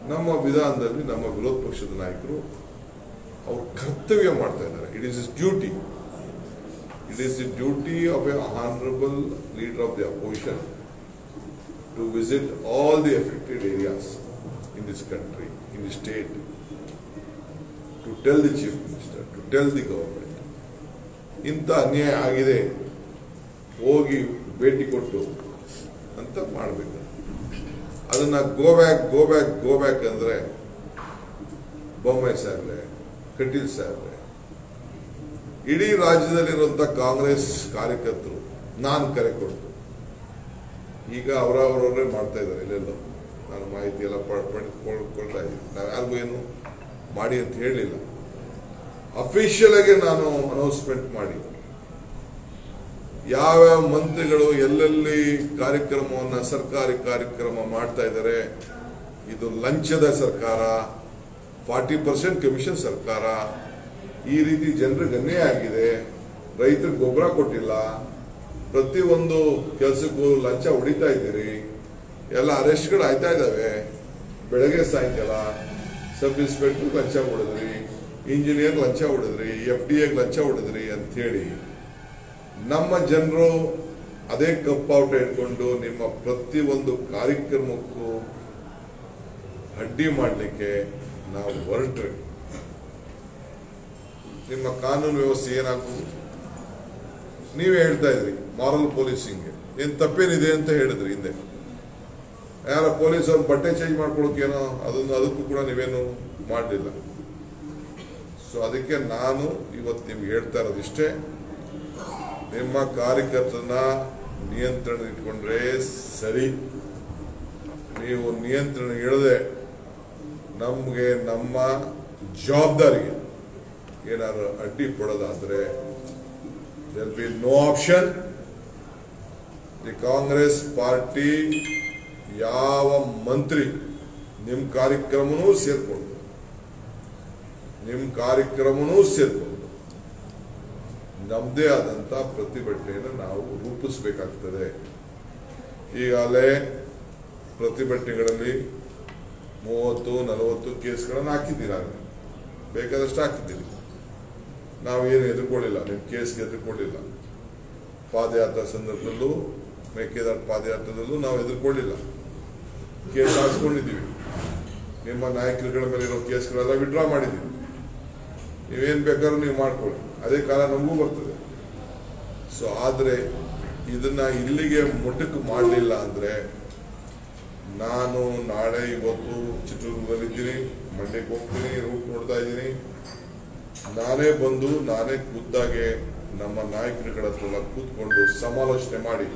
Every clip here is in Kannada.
ನಮ್ಮ ವಿಧಾನದಲ್ಲಿ ನಮ್ಮ ವಿರೋಧ ಪಕ್ಷದ ನಾಯಕರು ಅವ್ರ ಕರ್ತವ್ಯ ಮಾಡ್ತಾ ಇದ್ದಾರೆ it is is duty it is the duty of a honourable leader of the opposition to visit all the affected areas in this country in the state to tell the chief minister to tell the government ಇಂಥ ಅನ್ಯಾಯ ಆಗಿದೆ ಹೋಗಿ ಭೇಟಿ ಕೊಟ್ಟು ಅಂತ ಮಾಡಬೇಕು ಅದನ್ನ go back go back go back ಅಂದ್ರೆ ಬೊಮ್ಮಾಯಿ ಸಾಹೇಬ್ರೆ ಕಟೀಲ್ ಸಾಹೇಬ್ರೆ ಇಡೀ ರಾಜ್ಯದಲ್ಲಿರುವಂಥ ಕಾಂಗ್ರೆಸ್ ಕಾರ್ಯಕರ್ತರು ನಾನು ಕರೆ ಕೊಟ್ಟು ಈಗ ಅವರವರವರೇ ಮಾಡ್ತಾ ಇದ್ದಾರೆ ಇಲ್ಲೆಲ್ಲೋ ನಾನು ಮಾಹಿತಿ ಎಲ್ಲ ಪಡ್- ಪಡೆದುಕೊಳ್ತಾ ಇದ್ದೀನಿ ನಾವು ಯಾರಿಗೂ ಏನು ಮಾಡಿ ಅಂತ ಹೇಳಲಿಲ್ಲ ಅಫಿಷಿಯಲ್ ಆಗಿ ನಾನು ಅನೌನ್ಸ್ಮೆಂಟ್ ಮಾಡಿ ಯಾವ್ಯಾವ ಮಂತ್ರಿಗಳು ಎಲ್ಲೆಲ್ಲಿ ಕಾರ್ಯಕ್ರಮವನ್ನ ಸರ್ಕಾರಿ ಕಾರ್ಯಕ್ರಮ ಮಾಡ್ತಾ ಇದ್ದಾರೆ ಇದು ಲಂಚದ ಸರ್ಕಾರ ಫಾರ್ಟಿ ಪರ್ಸೆಂಟ್ ಕಮಿಷನ್ ಸರ್ಕಾರ ಈ ರೀತಿ ಜನರಿಗೆ ಅನ್ಯಾಯ ಆಗಿದೆ ರೈತರಿಗೆ ಗೊಬ್ಬರ ಕೊಟ್ಟಿಲ್ಲ ಪ್ರತಿಯೊಂದು ಕೆಲಸಕ್ಕೂ ಲಂಚ ಹೊಡಿತಾ ಇದ್ದೀರಿ ಎಲ್ಲ ಅರೆಸ್ಟ್ಗಳು ಆಯ್ತಾ ಇದ್ದಾವೆ ಬೆಳಗ್ಗೆ ಸಾಯಂಕಾಲ ಸಬ್ ಇನ್ಸ್ಪೆಕ್ಟರ್ ಲಂಚ ಹೊಡೆದ್ರಿ ಇಂಜಿನಿಯರ್ ಲಂಚ ಹೊಡೆದ್ರಿ ಎಫ್ ಡಿ ಎಗ್ ಲಂಚ ಹೊಡೆದ್ರಿ ಅಂಥೇಳಿ ನಮ್ಮ ಜನರು ಅದೇ ಕಪ್ಪಾಟ ಇಟ್ಕೊಂಡು ನಿಮ್ಮ ಪ್ರತಿಯೊಂದು ಕಾರ್ಯಕ್ರಮಕ್ಕೂ ಅಡ್ಡಿ ಮಾಡಲಿಕ್ಕೆ ನಾವು ಹೊರಟ್ರೆ ನಿಮ್ಮ ಕಾನೂನು ವ್ಯವಸ್ಥೆ ಏನಾಗ್ಬೋದು ನೀವೇ ಹೇಳ್ತಾ ಇದ್ರಿ ಮಾರಲ್ ಪೊಲೀಸಿಂಗ್ ಏನ್ ತಪ್ಪೇನಿದೆ ಅಂತ ಹೇಳಿದ್ರಿ ಹಿಂದೆ ಯಾರ ಪೊಲೀಸ್ ಅವ್ರ ಬಟ್ಟೆ ಚೇಂಜ್ ಮಾಡ್ಕೊಳಕ್ಕೇನೋ ಅದನ್ನು ಅದಕ್ಕೂ ಕೂಡ ನೀವೇನು ಮಾಡಲಿಲ್ಲ ಸೊ ಅದಕ್ಕೆ ನಾನು ಇವತ್ತು ನಿಮ್ಗೆ ಹೇಳ್ತಾ ಇರೋದಿಷ್ಟೇ ನಿಮ್ಮ ಕಾರ್ಯಕರ್ತನ ನಿಯಂತ್ರಣ ಇಟ್ಕೊಂಡ್ರೆ ಸರಿ ನೀವು ನಿಯಂತ್ರಣ ಇಳದೆ ನಮಗೆ ನಮ್ಮ ಜವಾಬ್ದಾರಿಗೆ ಏನಾದ್ರು ಅಡ್ಡಿ ಪಡೋದಾದ್ರೆ there'll be no option the Congress party ಯಾವ ಮಂತ್ರಿ ನಿಮ್ಮ ಕಾರ್ಯಕ್ರಮನೂ ಸೇರ್ಕೊಂಡು ನಿಮ್ಮ ಕಾರ್ಯಕ್ರಮನೂ ಸೇರ್ಕೊಂಡು ನಮ್ಮದೇ ಆದಂತ ಪ್ರತಿಭಟನೆಯನ್ನು ನಾವು ರೂಪಿಸಬೇಕಾಗ್ತದೆ ಈಗಾಗಲೇ ಪ್ರತಿಭಟನೆಗಳಲ್ಲಿ ಮೂವತ್ತು ನಲವತ್ತು ಕೇಸ್ಗಳನ್ನು ಹಾಕಿದ್ದೀರಾಗಲೇ ಬೇಕಾದಷ್ಟು ಹಾಕಿದ್ದೀರಿ ನಾವೇನು ಎದುರ್ಕೊಳ್ಳಿಲ್ಲ ನಿಮ್ಮ ಕೇಸ್ಗೆ ಎದುರ್ಕೊಳ್ಳಿಲ್ಲ ಪಾದಯಾತ್ರಾ ಸಂದರ್ಭದಲ್ಲೂ ಮೇಕೆದಾಟು ಪಾದಯಾತ್ರದಲ್ಲೂ ನಾವು ಎದುರ್ಕೊಳ್ಳಿಲ್ಲ ಕೇಸ್ ಹಾಕ್ಸ್ಕೊಂಡಿದ್ದೀವಿ ನಿಮ್ಮ ನಾಯಕರುಗಳ ಮೇಲೆ ಇರೋ ಕೇಸ್ಗಳೆಲ್ಲ ವಿಡ್ರಾ ಮಾಡಿದ್ದೀವಿ ನೀವೇನು ಬೇಕಾದ್ರೂ ನೀವು ಮಾಡ್ಕೊಳ್ಳಿ ಅದೇ ಕಾಲ ನಮಗೂ ಬರ್ತದೆ ಸೊ ಆದರೆ ಇದನ್ನ ಇಲ್ಲಿಗೆ ಮುಟ್ಟಕ್ಕೆ ಮಾಡಲಿಲ್ಲ ಅಂದರೆ ನಾನು ನಾಳೆ ಇವತ್ತು ಚಿತ್ರದುರ್ಗದಲ್ಲಿದ್ದೀನಿ ಮಂಡ್ಯಕ್ಕೆ ಹೋಗ್ತೀನಿ ರೂಟ್ ನೋಡ್ತಾ ಇದ್ದೀನಿ ನಾನೇ ಬಂದು ನಾನೇ ಖುದ್ದಾಗೆ ನಮ್ಮ ನಾಯಕರುಗಳ ಹತ್ರ ಎಲ್ಲ ಕೂತ್ಕೊಂಡು ಸಮಾಲೋಚನೆ ಮಾಡಿ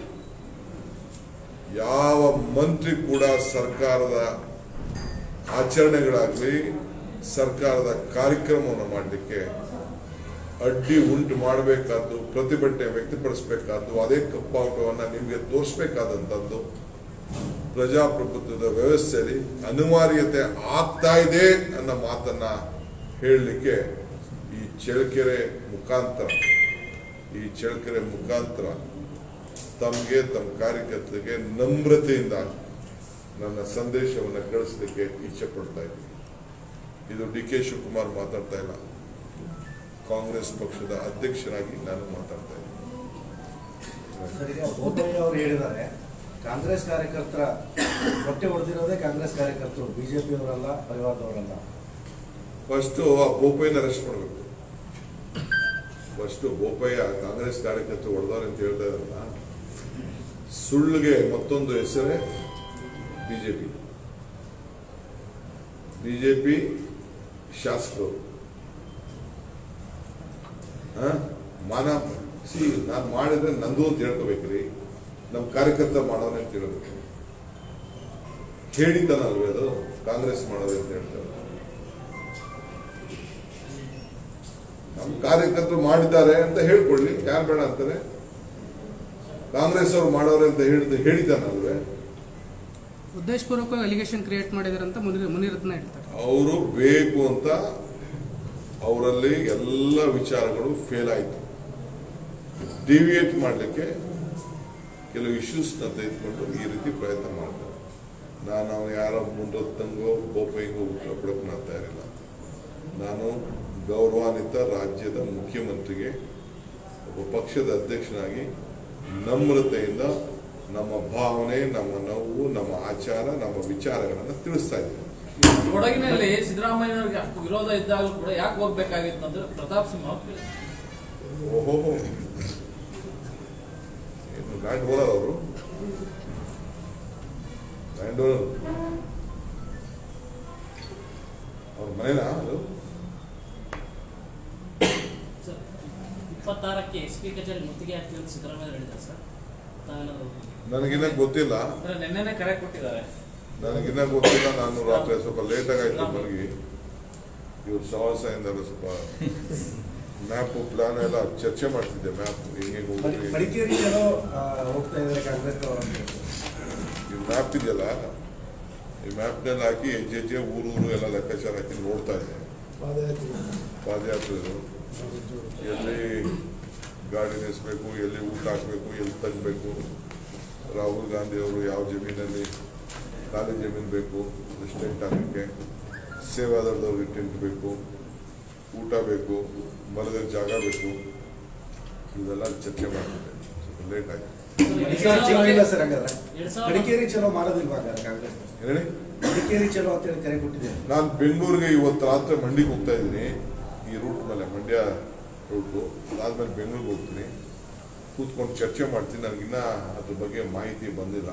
ಯಾವ ಮಂತ್ರಿ ಕೂಡ ಸರ್ಕಾರದ ಆಚರಣೆಗಳಾಗಲಿ ಸರ್ಕಾರದ ಕಾರ್ಯಕ್ರಮವನ್ನು ಮಾಡಲಿಕ್ಕೆ ಅಡ್ಡಿ ಉಂಟು ಮಾಡಬೇಕಾದ್ದು ಪ್ರತಿಭಟನೆ ವ್ಯಕ್ತಪಡಿಸಬೇಕಾದ್ದು ಅದೇ ಕಪ್ಪಾಟವನ್ನು ನಿಮಗೆ ತೋರಿಸ್ಬೇಕಾದಂಥದ್ದು ಪ್ರಜಾಪ್ರಭುತ್ವದ ವ್ಯವಸ್ಥೆಯಲ್ಲಿ ಅನಿವಾರ್ಯತೆ ಆಗ್ತಾ ಇದೆ ಅನ್ನೋ ಮಾತನ್ನ ಹೇಳಲಿಕ್ಕೆ ಈ ಚಳ್ಳಕೆರೆ ಮುಖಾಂತರ ಈ ಚಳ್ಳಕೆರೆ ಮುಖಾಂತರ ತಮಗೆ ತಮ್ಮ ಕಾರ್ಯಕರ್ತರಿಗೆ ನಮ್ರತೆಯಿಂದ ನನ್ನ ಸಂದೇಶವನ್ನು ಕಳಿಸಲಿಕ್ಕೆ ಇಚ್ಛೆ ಪಡ್ತಾ ಇದ್ದೀನಿ ಇದು ಡಿ ಕೆ ಶಿವಕುಮಾರ್ ಮಾತಾಡ್ತಾ ಇಲ್ಲ ಕಾಂಗ್ರೆಸ್ ಪಕ್ಷದ ಅಧ್ಯಕ್ಷರಾಗಿ ನಾನು ಮಾತಾಡ್ತಾ ಇದ್ದೀನಿ ಸರ್, ಈಗ ಬೋಪಯ್ಯ ಅವರು ಹೇಳಿದ್ದಾರೆ ಕಾಂಗ್ರೆಸ್ ಕಾರ್ಯಕರ್ತರ ಹೊಟ್ಟೆ ಹೊಡೆದಿರೋದೇ ಕಾಂಗ್ರೆಸ್ ಕಾರ್ಯಕರ್ತರು ಬಿಜೆಪಿ ಅವರಲ್ಲ ಪರಿವಾರದವರಲ್ಲ ಫಸ್ಟು ಆ ಬೋಪಯ್ಯನ ಅರೆಸ್ಟ್ ಮಾಡಬೇಕು ಫಸ್ಟು ಬೋಪಯ್ಯ ಕಾಂಗ್ರೆಸ್ ಕಾರ್ಯಕರ್ತರು ಹೊಡೆದವ್ರೆ ಅಂತ ಹೇಳ್ತಾ ಇದಾರಲ್ಲ ಸುಳ್ಳಿಗೆ ಮತ್ತೊಂದು ಹೆಸರೇ ಬಿಜೆಪಿ ಬಿಜೆಪಿ ಶಾಸಕರು ಆ? ಮಾನ ಸಿ ನಾನು ಮಾಡಿದ್ರೆ ನಂದು ಅಂತ ಹೇಳ್ಕೋಬೇಕ್ರಿ ನಮ್ಮ ಕಾರ್ಯಕರ್ತ ಮಾಡೋನೆ ಅಂತ ಹೇಳ್ಬೇಕು ಹೇಳಿದ್ದಾನಲ್ವೇ ಅದು ಕಾಂಗ್ರೆಸ್ ಮಾಡೋದು ಅಂತ ಹೇಳ್ತಾರೆ ನಮ್ಮ ಕಾರ್ಯಕರ್ತರು ಮಾಡಿದ್ದಾರೆ ಅಂತ ಹೇಳ್ಕೊಳ್ಳಿ ಯಾರು ಬೇಡ ಅಂತಾರೆ ಕಾಂಗ್ರೆಸ್ ಅವರು ಮಾಡೋರೆ ಅಂತ ಹೇಳಿದ ಹೇಳಿದ್ದಾನಲ್ವೇ ಉದ್ದೇಶಪೂರ್ವಕವಾಗಿ ಅಲಿಗೇಷನ್ ಕ್ರಿಯೇಟ್ ಮಾಡಿದಾರೆ ಅಂತ ಮುನಿ ಮುನಿರತ್ನ ಹೇಳ್ತಾರೆ ಅವರು ಬೇಕು ಅಂತ ಅವರಲ್ಲಿ ಎಲ್ಲ ವಿಚಾರಗಳು ಫೇಲ್ ಆಯಿತು ಡಿವಿಯೇಟ್ ಮಾಡಲಿಕ್ಕೆ ಕೆಲವು ಇಶ್ಯೂಸ್ನ ತೆಗೆದುಕೊಂಡು ಈ ರೀತಿ ಪ್ರಯತ್ನ ಮಾಡ್ತಾರೆ ನಾನು ಅವನು ಯಾರೋ ಮುಂದೊತ್ತಂಗೋ ಬೋಪೈಂಗೋ ಉತ್ತರ ಕೊಡೋಕೆ ನಾನು ತಯಾರಿಲ್ಲ ನಾನು ಗೌರವಾನ್ವಿತ ರಾಜ್ಯದ ಮುಖ್ಯಮಂತ್ರಿಗೆ ಒಬ್ಬ ಪಕ್ಷದ ಅಧ್ಯಕ್ಷನಾಗಿ ನಮ್ರತೆಯಿಂದ ನಮ್ಮ ಭಾವನೆ ನಮ್ಮ ನೋವು ನಮ್ಮ ಆಚಾರ ನಮ್ಮ ವಿಚಾರಗಳನ್ನು ತಿಳಿಸ್ತಾ ಇದ್ದೀನಿ ಕೊಡಗಿನಲ್ಲಿ ಸಿದ್ದರಾಮಯ್ಯನವರಿಗೆ ಅಷ್ಟು ವಿರೋಧ ಇದ್ದಾಗಲೂ ಕೂಡ ಯಾಕೆ ಹೋಗ್ಬೇಕಾಗಿತ್ತು ಅಂದ್ರೆ ಪ್ರತಾಪ್ ಸಿಂಹ ಅವ್ರು ಕೇಳಿದ್ರು. ಓಹೋ ಏನು ಲ್ಯಾಂಡ್ ಓನರ್ ಅವರು ಲ್ಯಾಂಡ್ ಓನರ್ ಅವ್ರ ಮನೇನಾ ಅದು ಸರ್ ಇಪ್ಪತ್ತಾರಕ್ಕೆ ಎಸ್ ಪಿ ಕಚೇರಿ ಮುತ್ತಿಗೆ ಹಾಕ್ತೀವಿ ಅಂತ ಸಿದ್ದರಾಮಯ್ಯ ಹೇಳಿದ್ದಾರೆ ಸರ್ ತಾವೇನಾದ್ರು ನನಗಿನ್ನ ಗೊತ್ತಿಲ್ಲ ಅಂದ್ರೆ ನಿನ್ನೆನೆ ಕರೆ ಕೊಟ್ಟಿದ್ದಾರೆ ನನಗಿನ್ನ ಗೊತ್ತಿಲ್ಲ ನಾನು ರಾತ್ರಿ ಸ್ವಲ್ಪ ಲೇಟಾಗಿ ಆಯ್ತು ಮಲಗಿ ಇವ್ರು ಸಹವಾಸದಿಂದ ಸ್ವಲ್ಪ ಮ್ಯಾಪು ಪ್ಲಾನ್ ಎಲ್ಲ ಚರ್ಚೆ ಮಾಡ್ತಿದ್ದೆ ಮ್ಯಾಪ್ ಹೆಂಗೆ ಮಡಿ- ಹೋಗ್ತೀವಿ ಮಡಿಕೇರಿ ಏನೋ ಆ, ಹೋಗ್ತಾ ಇದ್ದಾರೆ ಕಾಂಗ್ರೆಸ್ ಅಂತ ಈ ಮ್ಯಾಪ್ ಇದೆಯಲ್ಲ ಈ ಮ್ಯಾಪ್ನಲ್ಲಿ ಹಾಕಿ ಹೆಜ್ಜೆ ಹೆಜ್ಜೆ ಊರು ಊರು ಎಲ್ಲ ಲೆಕ್ಕಾಚಾರ ಹಾಕಿ ನೋಡ್ತಾ ಇದ್ದೆ ಪಾದಯಾತ್ರೆಗಳು ಎಲ್ಲಿ ಗಾಡಿ ನಿಲ್ಲಿಸ್ಬೇಕು ಎಲ್ಲಿ ಊಟ ಹಾಕಬೇಕು ಎಲ್ಲಿ ತಗಬೇಕು ರಾಹುಲ್ ಗಾಂಧಿ ಅವರು ಯಾವ ಜಮೀನಲ್ಲಿ ಖಾಲಿ ಜಮೀನು ಬೇಕು ಟೆಂಟ್ ಹಾಕಕ್ಕೆ ಸೇವಾದಳದವ್ರಿಗೆ ಟೆಂಟ್ ಬೇಕು ಊಟ ಬೇಕು ಮಲಗೋ ಜಾಗ ಬೇಕು ಇವೆಲ್ಲ ಚರ್ಚೆ ಮಾಡ್ತಿದ್ದೆ ಸ್ವಲ್ಪ ಲೇಟ್ ಆಯ್ತು ಮಡಿಕೇರಿ ಚಲೋ ಇಲ್ಲ ಸರ್ ಹಂಗಾದ್ರೆ ಎರಡ್ ಸಾವಿರದ ಮಡಿಕೇರಿ ಚಲೋ ಮಾಡೋದಿಲ್ವಾ ಹಂಗಾದ್ರೆ ಕಾಂಗ್ರೆಸ್ ಹೇಳಿ ಮಡಿಕೇರಿ ಚಲೋ ಅಂತೇಳಿ ಕರೆ ಕೊಟ್ಟಿದ್ದೇನೆ ನಾನು ಬೆಂಗಳೂರಿಗೆ ಇವತ್ತು ರಾತ್ರಿ ಮಂಡಿಗೆ ಹೋಗ್ತಾ ಇದ್ದೀನಿ ಈ ರೂಟ್ ಮೇಲೆ ಮಂಡ್ಯ ರೂಟು ಅದಾದ್ಮೇಲೆ ಬೆಂಗಳೂರಿಗೆ ಹೋಗ್ತೀನಿ ಕೂತ್ಕೊಂಡು ಚರ್ಚೆ ಮಾಡ್ತೀನಿ ನನಗಿನ್ನ ಅದ್ರ ಬಗ್ಗೆ ಮಾಹಿತಿ ಬಂದಿಲ್ಲ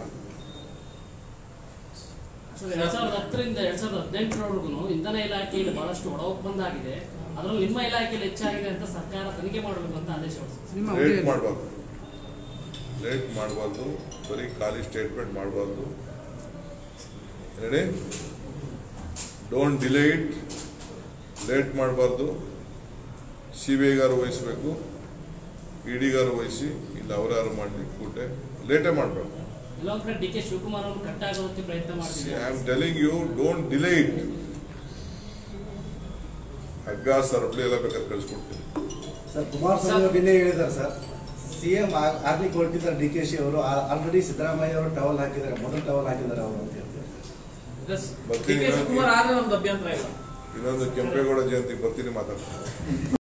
ಸರ್ ಎರಡ್ ಸಾವಿರದ ಹತ್ತರಿಂದ ಎರಡ್ ಸಾವಿರದ ಹದಿನೆಂಟರವರೆಗೂ ಇಂಧನ ಇಲಾಖೆಯಲ್ಲಿ ಬಹಳಷ್ಟು ಒಳ ಒಪ್ಪಂದ ಆಗಿದೆ ಅದರಲ್ಲಿ ನಿಮ್ಮ ಇಲಾಖೆಯಲ್ಲಿ ಹೆಚ್ಚಾಗಿದೆ ಅಂತ ಸರ್ಕಾರ ತನಿಖೆ ಮಾಡಬೇಕು ಅಂತ ಆದೇಶ ಹೊರಡಿಸಿದೆ ನಿಮ್ಮ ಲೇಟ್ ಅವಧಿಯಲ್ಲಿ ಮಾಡಬಾರ್ದು ಲೇಟ್ ಮಾಡಬಾರ್ದು ಬರೀ ಖಾಲಿ ಸ್ಟೇಟ್ಮೆಂಟ್ ಮಾಡಬಾರ್ದು ಹೇಳಿ ಡೋಂಟ್ ಡಿಲೇ ಇಟ್ ಲೇಟ್ ಮಾಡಬಾರ್ದು ಸಿ ಬಿ ಐಗಾರು ವಹಿಸ್ಬೇಕು ಇಡಿಗಾರು ವಹಿಸಿ ಇಲ್ಲ ಅವರಾರು ಮಾಡಲಿ ಕೂಟೆ ಲೇಟೇ ಮಾಡಬೇಕು ಕೆಲವೊಂದ್ ಕಡೆ ಡಿ ಕೆ ಶಿವಕುಮಾರ್ ಅವರು ಕಟ್ಟಾಗೋದಕ್ಕೆ ಪ್ರಯತ್ನ ಐ ಮಾಡ್ತಿದ್ದಾರೆ am telling you don't delay it ಹಗ್ಗ ಸರಪಳಿ ಎಲ್ಲ ಬೇಕಾದ್ರೆ ಕಳಿಸ್ಕೊಡ್ತೀನಿ ಸರ್ ಕುಮಾರಸ್ವಾಮಿ ಅವರು ನಿನ್ನೆ ಹೇಳಿದ್ದಾರೆ ಸರ್ ಸಿಎಂ ಆರ್ಮಿ ಕೊಟ್ಟಿದ್ದಾರೆ ಡಿ ಕೆ ಶಿ ಅವರು ಆಲ್ರೆಡಿ ಸಿದ್ದರಾಮಯ್ಯ ಅವರು ಟವಲ್ ಹಾಕಿದ್ದಾರೆ ಮೊದಲು ಟವಲ್ ಹಾಕಿದ್ದಾರೆ ಅವರು ಅಂತ ಹೇಳ್ತಾರೆ ಬರ್ತೀನಿ. ಡಿ ಕೆ ಶಿವಕುಮಾರ್ ಆದ್ರೆ ನಮ್ದು ಅಭ್ಯಂತರ ಇಲ್ಲ ಇನ್ನೊಂದು ಕೆಂಪೇಗೌಡ ಜಯಂತಿಗೆ ಬರ್ತೀನಿ ಮಾತಾಡ್ತೀನಿ